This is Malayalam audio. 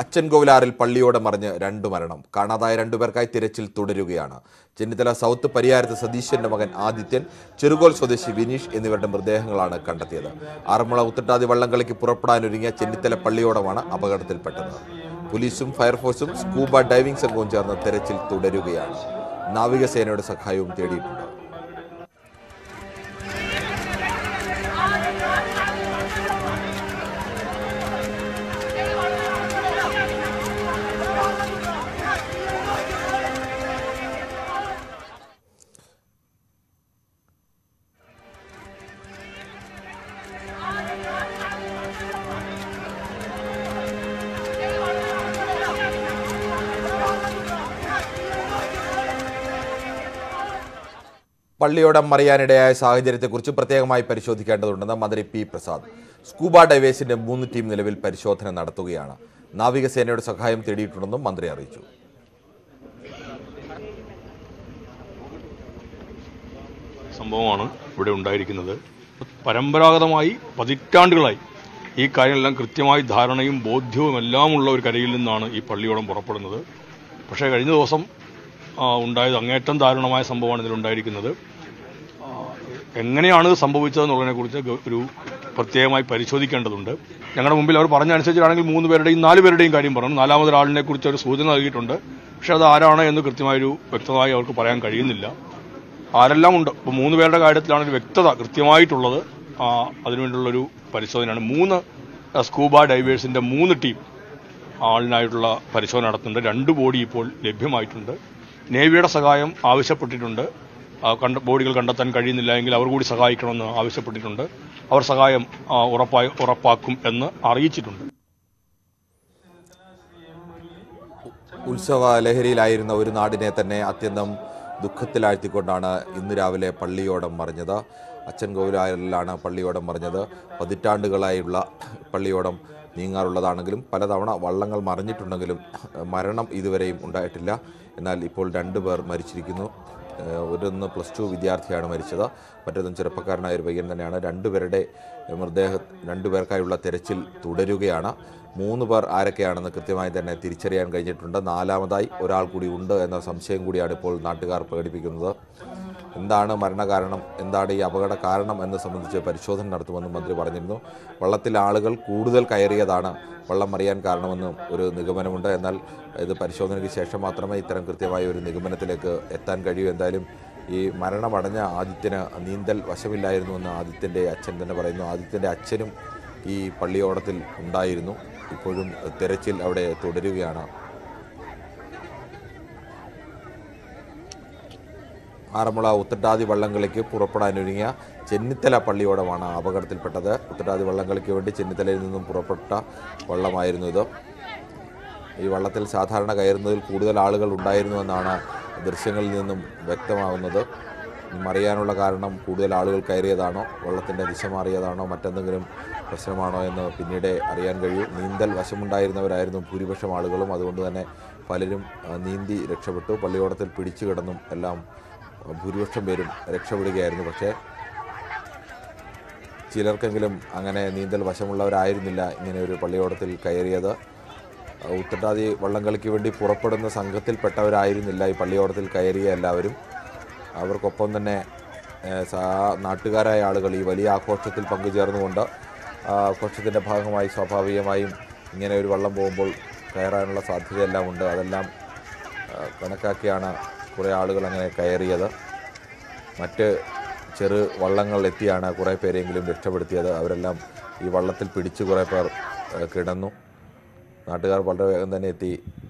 അച്ചൻകോവിലാറിൽ പള്ളിയോടെ മറിഞ്ഞ് രണ്ടു മരണം കാണാതായ രണ്ടുപേർക്കായി തിരച്ചിൽ തുടരുകയാണ് ചെന്നിത്തല സൗത്ത് പരിയാരത്ത് സതീശന്റെ മകൻ ആദിത്യൻ ചെറുകോൽ സ്വദേശി വിനീഷ് എന്നിവരുടെ മൃതദേഹങ്ങളാണ് കണ്ടെത്തിയത് ആറന്മുള ഉത്തട്ടാതി വള്ളംകളിക്ക് പുറപ്പെടാനൊരുങ്ങിയ ചെന്നിത്തല പള്ളിയോടമാണ് അപകടത്തിൽപ്പെട്ടത് പോലീസും ഫയർഫോഴ്സും സ്കൂബ ഡൈവിംഗ് സംഘവും ചേർന്ന് തെരച്ചിൽ തുടരുകയാണ് നാവികസേനയുടെ സഹായവും തേടിയിട്ടുണ്ട് പള്ളിയോടം മറിയാനിടയായ സാഹചര്യത്തെക്കുറിച്ച് പ്രത്യേകമായി പരിശോധിക്കേണ്ടതുണ്ടെന്ന് മന്ത്രി പി പ്രസാദ് സ്കൂബ ഡൈവേഴ്സിന്റെ മൂന്ന് ടീം നിലവിൽ പരിശോധന നടത്തുകയാണ് നാവികസേനയുടെ സഹായം തേടിയിട്ടുണ്ടെന്നും മന്ത്രി അറിയിച്ചു സംഭവമാണ് ഇവിടെ ഉണ്ടായിരിക്കുന്നത് പരമ്പരാഗതമായി പതിറ്റാണ്ടുകളായി ഈ കാര്യങ്ങളെല്ലാം കൃത്യമായി ധാരണയും ബോധ്യവും എല്ലാം ഉള്ള ഒരു കരയിൽ നിന്നാണ് ഈ പള്ളിയോടം പുറപ്പെടുന്നത് പക്ഷേ കഴിഞ്ഞ ദിവസം ആ, ഉണ്ടായത് അങ്ങേറ്റം ദാരുണമായ സംഭവമാണ് ഇതിലുണ്ടായിരിക്കുന്നത് ആ, എങ്ങനെയാണ് ഇത് സംഭവിച്ചതെന്നുള്ളതിനെക്കുറിച്ച് ഗ- ഒരു പ്രത്യേകമായി പരിശോധിക്കേണ്ടതുണ്ട് ഞങ്ങളുടെ മുമ്പിൽ അവർ പറഞ്ഞ അനുസരിച്ചാണെങ്കിൽ മൂന്ന് പേരുടെയും നാല് പേരുടെയും കാര്യം പറഞ്ഞു നാലാമതൊരാളിനെ കുറിച്ച് ഒരു സൂചന നൽകിയിട്ടുണ്ട് പക്ഷേ അത് ആരാണ് എന്ന് കൃത്യമായൊരു വ്യക്തമായി അവർക്ക് പറയാൻ കഴിയുന്നില്ല ആരെല്ലാം ഉണ്ട് ഇപ്പോൾ മൂന്ന് പേരുടെ കാര്യത്തിലാണ് ഒരു വ്യക്തത കൃത്യമായിട്ടുള്ളത് ആ, അതിനുവേണ്ടിയുള്ളൊരു പരിശോധനയാണ് മൂന്ന് ആ, സ്കൂബ ഡൈവേഴ്സിന്റെ മൂന്ന് ടീം ആളിനായിട്ടുള്ള പരിശോധന നടത്തുന്നുണ്ട് രണ്ട് ബോഡി ഇപ്പോൾ ലഭ്യമായിട്ടുണ്ട് നേവിയുടെ സഹായം ആവശ്യപ്പെട്ടിട്ടുണ്ട് ആ, കണ്ട ബോഡികൾ കണ്ടെത്താൻ കഴിയുന്നില്ല എങ്കിൽ അവർ കൂടി സഹായിക്കണമെന്ന് ആവശ്യപ്പെട്ടിട്ടുണ്ട് അവർ സഹായം ആ, ഉറപ്പായി ഉറപ്പാക്കും എന്ന് അറിയിച്ചിട്ടുണ്ട് ഉത്സവ ലഹരിയിലായിരുന്ന ഒരു നാടിനെ തന്നെ അത്യന്തം ദുഃഖത്തിലാഴ്ത്തിക്കൊണ്ടാണ് ഇന്ന് രാവിലെ പള്ളിയോടം മറിഞ്ഞത് അച്ചൻകോവിലാറിലാണ് പള്ളിയോടം മറിഞ്ഞത് പതിറ്റാണ്ടുകളായുള്ള പള്ളിയോടം നീങ്ങാറുള്ളതാണെങ്കിലും പലതവണ വള്ളങ്ങൾ മറിഞ്ഞിട്ടുണ്ടെങ്കിലും മരണം ഇതുവരെയും ഉണ്ടായിട്ടില്ല എന്നാൽ ഇപ്പോൾ രണ്ടു പേർ മരിച്ചിരിക്കുന്നു ഏഹ് ഒരൊന്ന് പ്ലസ് ടു വിദ്യാർത്ഥിയാണ് മരിച്ചത് മറ്റൊന്നും ചെറുപ്പക്കാരനായ ഒരു പയ്യൻ തന്നെയാണ് രണ്ടുപേരുടെ മൃതദേഹ രണ്ടുപേർക്കായുള്ള തെരച്ചിൽ തുടരുകയാണ് മൂന്ന് പേർ ആരൊക്കെയാണെന്ന് കൃത്യമായി തന്നെ തിരിച്ചറിയാൻ കഴിഞ്ഞിട്ടുണ്ട് നാലാമതായി ഒരാൾ കൂടി ഉണ്ട് എന്ന സംശയം കൂടിയാണ് ഇപ്പോൾ നാട്ടുകാർ പ്രകടിപ്പിക്കുന്നത് എന്താണ് മരണകാരണം എന്താണ് ഈ അപകട കാരണം എന്ന് സംബന്ധിച്ച് പരിശോധന നടത്തുമെന്ന് മന്ത്രി പറഞ്ഞിരുന്നു വള്ളത്തിൽ ആളുകൾ കൂടുതൽ കയറിയതാണ് വള്ളം മറിയാൻ കാരണമെന്നും ഒരു നിഗമനമുണ്ട് എന്നാൽ ഇത് പരിശോധനയ്ക്ക് ശേഷം മാത്രമേ ഇത്തരം കൃത്യമായ ഒരു നിഗമനത്തിലേക്ക് എത്താൻ കഴിയൂ എന്തായാലും ഈ മരണമടഞ്ഞ ആദിത്യന് നീന്തൽ വശമില്ലായിരുന്നുവെന്ന് ആദിത്യൻ്റെ അച്ഛൻ തന്നെ പറയുന്നു ആദിത്യൻ്റെ അച്ഛനും ഈ പള്ളിയോടത്തിൽ ഉണ്ടായിരുന്നു ഇപ്പോഴും തെരച്ചിൽ അവിടെ തുടരുകയാണ് ആറന്മുള ഉത്തട്ടാതി വള്ളംകളിക്ക് പുറപ്പെടാനൊരുങ്ങിയ ചെന്നിത്തല പള്ളിയോടമാണ് അപകടത്തിൽപ്പെട്ടത് ഉത്തട്ടാതി വള്ളംകളിക്ക് വേണ്ടി ചെന്നിത്തലയിൽ നിന്നും പുറപ്പെട്ട വള്ളമായിരുന്നു ഇത് ഈ വള്ളത്തിൽ സാധാരണ കയറുന്നതിൽ കൂടുതൽ ആളുകൾ ഉണ്ടായിരുന്നുവെന്നാണ് ദൃശ്യങ്ങളിൽ നിന്നും വ്യക്തമാവുന്നത് മറിയാനുള്ള കാരണം കൂടുതൽ ആളുകൾ കയറിയതാണോ വള്ളത്തിൻ്റെ ദിശ മാറിയതാണോ മറ്റെന്തെങ്കിലും പ്രശ്നമാണോ എന്ന് പിന്നീട് അറിയാൻ കഴിയും നീന്തൽ വശമുണ്ടായിരുന്നവരായിരുന്നു ഭൂരിപക്ഷം ആളുകളും അതുകൊണ്ട് തന്നെ പലരും ആ, നീന്തി രക്ഷപ്പെട്ടു പള്ളിയോടത്തിൽ പിടിച്ചു കിടന്നും എല്ലാം ആ, ഭൂരിപക്ഷം പേരും രക്ഷപ്പെടുകയായിരുന്നു പക്ഷേ ചിലർക്കെങ്കിലും അങ്ങനെ നീന്തൽ വശമുള്ളവരായിരുന്നില്ല ഇങ്ങനെ ഒരു പള്ളിയോടത്തിൽ കയറിയത് ഉത്തട്ടാതി വള്ളംകളിക്ക് വേണ്ടി പുറപ്പെടുന്ന സംഘത്തിൽപ്പെട്ടവരായിരുന്നില്ല ഈ പള്ളിയോടത്തിൽ കയറിയ എല്ലാവരും അവർക്കൊപ്പം തന്നെ ഏഹ്, സാ നാട്ടുകാരായ ആളുകൾ ഈ വലിയ ആഘോഷത്തിൽ പങ്കുചേർന്നുകൊണ്ട് ആ ആഘോഷത്തിൻ്റെ ഭാഗമായി സ്വാഭാവികമായും ഇങ്ങനെ ഒരു വള്ളം പോകുമ്പോൾ കയറാനുള്ള സാധ്യതയെല്ലാം ഉണ്ട് അതെല്ലാം ആ, കണക്കാക്കിയാണ് കുറേ ആളുകൾ അങ്ങനെ കയറിയത് മറ്റ് ചെറു വള്ളങ്ങൾ എത്തിയാണ് കുറേ പേരെങ്കിലും രക്ഷപ്പെടുത്തിയത് അവരെല്ലാം ഈ വള്ളത്തിൽ പിടിച്ച് കുറേ പേർ ഏഹ്, കിടന്നു നാട്ടുകാർ വളരെ വേഗം തന്നെ എത്തി